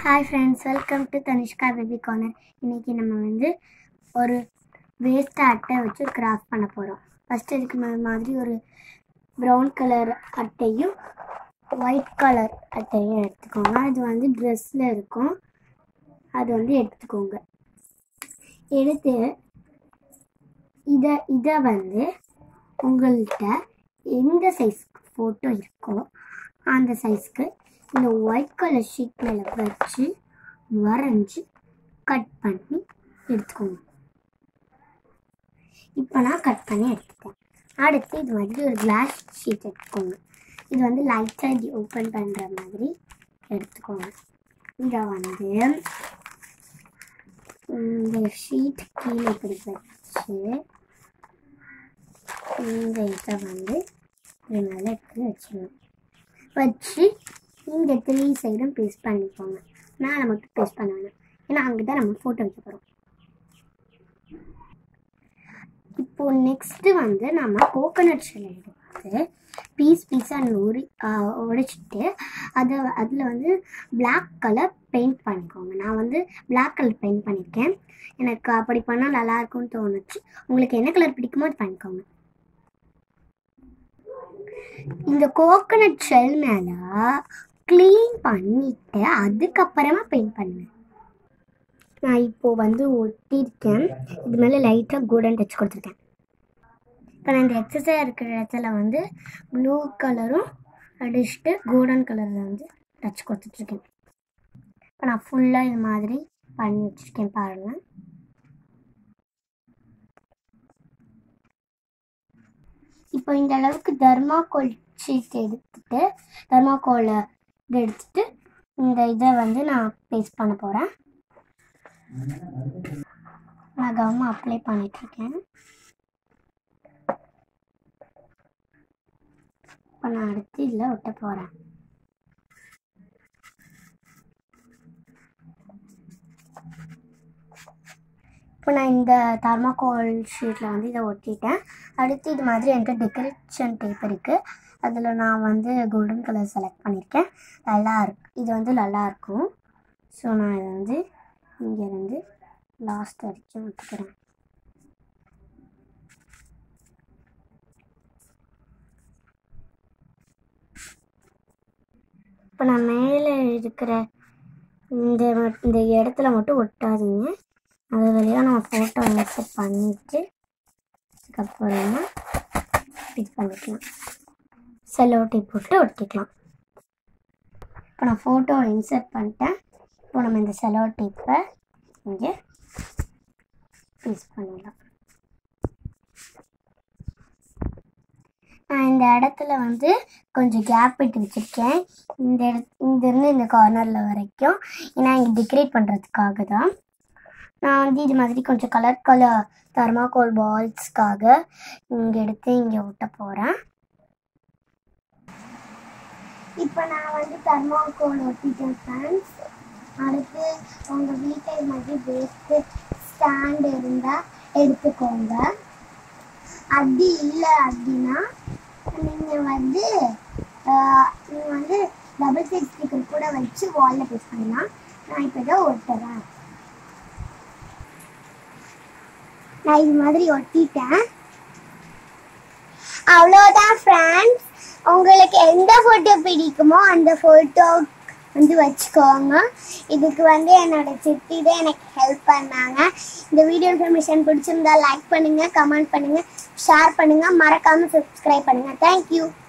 hi friends welcome to Tanishka baby corner இன்றைக்கி நம்ம வந்து ஒரு வேஸ்ட் அட்டை வச்சு ஒரு கிராஃப்ட் பண்ண போகிறோம் ஃபஸ்ட்டு இதுக்கு மா- மாதிரி ஒரு ப்ரௌன் கலர் அட்டையும் ஒயிட் கலர் அட்டையும் எடுத்துக்கோங்க அது வந்து ட்ரெஸ்ஸில் இருக்கும் அது வந்து எடுத்துக்கோங்க எடுத்து இதை இதை வந்து உங்கள்கிட்ட எந்த சைஸ்க்கு ஃபோட்டோ இருக்கோ அந்த சைஸ்க்கு இந்த ஒயிட் கலர் ஷீட் மேலே வச்சு வரைஞ்சி கட் பண்ணி எடுத்துக்கோங்க இப்போ நான் கட் பண்ணி எடுத்துட்டேன் அடுத்து இது மாதிரி ஒரு கிளாஸ் ஷீட் எடுத்துக்கோங்க இது வந்து லைட்டாக இப்படி ஓப்பன் பண்ணுற மாதிரி எடுத்துக்கோங்க இதை வந்து இந்த ஷீட் கீழே இப்படி வச்சு இந்த இதை வந்து இது மேலே எடுத்து வச்சிடணும் வச்சு இந்த த்ரீ சைடும் பேஸ்ட் பண்ணிக்கோங்க மேலே மட்டும் பேஸ்ட் பண்ண வேணாம் ஏன்னா அங்கே தான் நம்ம ஃபோட்டோ வைக்க போகிறோம் இப்போ நெக்ஸ்ட்டு வந்து நம்ம கோகோனட் ஷெல் எடுத்து பீஸ் பீஸாக நூறி உடைச்சிட்டு அதை அதில் வந்து Black கலர் பெயிண்ட் பண்ணிக்கோங்க நான் வந்து Black கலர் பெயிண்ட் பண்ணியிருக்கேன் எனக்கு அப்படி பண்ணால் நல்லா இருக்கும்னு தோணுச்சு உங்களுக்கு என்ன கலர் பிடிக்குமோ அது பண்ணிக்கோங்க இந்த கோகோனட் ஷெல் மேலே க்ளீன் பண்ணிட்டு அதுக்கப்புறமா பெயிண்ட் பண்ணுவேன் நான் இப்போ வந்து ஒட்டியிருக்கேன் இது மேலே லைட்டாக கோல்டன் டச் கொடுத்துருக்கேன் இப்போ நான் இந்த எக்ஸசைஸ் இருக்கிற இடத்துல வந்து ப்ளூ கலரும் அடிச்சுட்டு கோல்டன் கலரில் வந்து டச் கொடுத்துட்ருக்கேன் இப்போ நான் ஃபுல்லாக இது மாதிரி பண்ணி வச்சுருக்கேன் பாருங்கள் இப்போ இந்த அளவுக்கு தர்மாக்கோல் ஷீட் எடுத்துட்டு தர்மாக்கோலை இதை எடுத்துட்டு இந்த இதை வந்து நான் பேஸ்ட் பண்ண போகிறேன் நான் கவனமாக அப்ளை பண்ணிகிட்ருக்கேன் இப்போ நான் அடுத்து இதில் ஒட்ட போகிறேன் இப்போ நான் இந்த தர்மாக்கோல் ஷீட்டில் வந்து இதை ஒட்டிட்டேன் அடுத்து இது மாதிரி என்கிட்ட டெக்கரேஷன் டேப் இருக்குது அதில் நான் வந்து கோல்டன் கலர் செலக்ட் பண்ணியிருக்கேன் நல்லா இருக்கு இது வந்து நல்லா இருக்கும் ஸோ நான் இதை வந்து இங்கேருந்து லாஸ்ட் வரைக்கும் விட்டுக்கிறேன் இப்போ நான் மேலே இருக்கிற இந்த மட்- இந்த இடத்துல மட்டும் ஒட்டாதீங்க அது வழியாக நம்ம ஃபோட்டோ இன்சர்ட் பண்ணிட்டு அதுக்கப்புறமா இது பண்ணிக்கலாம் செல்லோ டேப் போட்டு ஒட்டிக்கலாம் இப்போ நான் ஃபோட்டோ இன்சர்ட் பண்ணிட்டேன் இப்போ நம்ம இந்த செலோ டேப்பை இங்கே பீஸ் பண்ணிடலாம் நான் இந்த இடத்துல வந்து கொஞ்சம் கேப் விட்டு வச்சுருக்கேன் இந்த இட இங்கேருந்து இந்த கார்னரில் வரைக்கும் ஏன்னா இங்கே டெக்கரேட் பண்ணுறதுக்காக தான் நான் வந்து இது மாதிரி கொஞ்சம் கலர் கலர் தர்மாகோல் பால்ஸ்க்காக இங்கே எடுத்து இங்கே ஒட்ட போகிறேன் இப்போ நான் வந்து தர்மாகோல் ஒட்டிட்டேன் ஃப்ரெண்ட்ஸ் அடுத்து உங்கள் வீட்டை இது மாதிரி வேஸ்ட்டு ஸ்டாண்ட் இருந்தால் எடுத்துக்கோங்க அப்படி இல்லை அப்படின்னா நீங்கள் வந்து நீங்கள் வந்து டபுள் சைட் ஸ்டிக்கர் கூட வச்சு வாலில் பேஸ்ட் பண்ணலாம் நான் இப்போ இதை ஒட்டுறேன் நான் இது மாதிரி ஒட்டிட்டேன் அவ்வளோதான் ஃப்ரெண்ட்ஸ் உங்களுக்கு எந்த ஃபோட்டோ பிடிக்குமோ அந்த ஃபோட்டோ வந்து வச்சுக்கோங்க இதுக்கு வந்து என்னோட சித்தி தான் எனக்கு ஹெல்ப் பண்ணாங்க இந்த வீடியோ இன்ஃபர்மேஷன் பிடிச்சிருந்தா லைக் பண்ணுங்க கமெண்ட் பண்ணுங்க ஷேர் பண்ணுங்க மறக்காம சப்ஸ்கிரைப் பண்ணுங்க தேங்க்யூ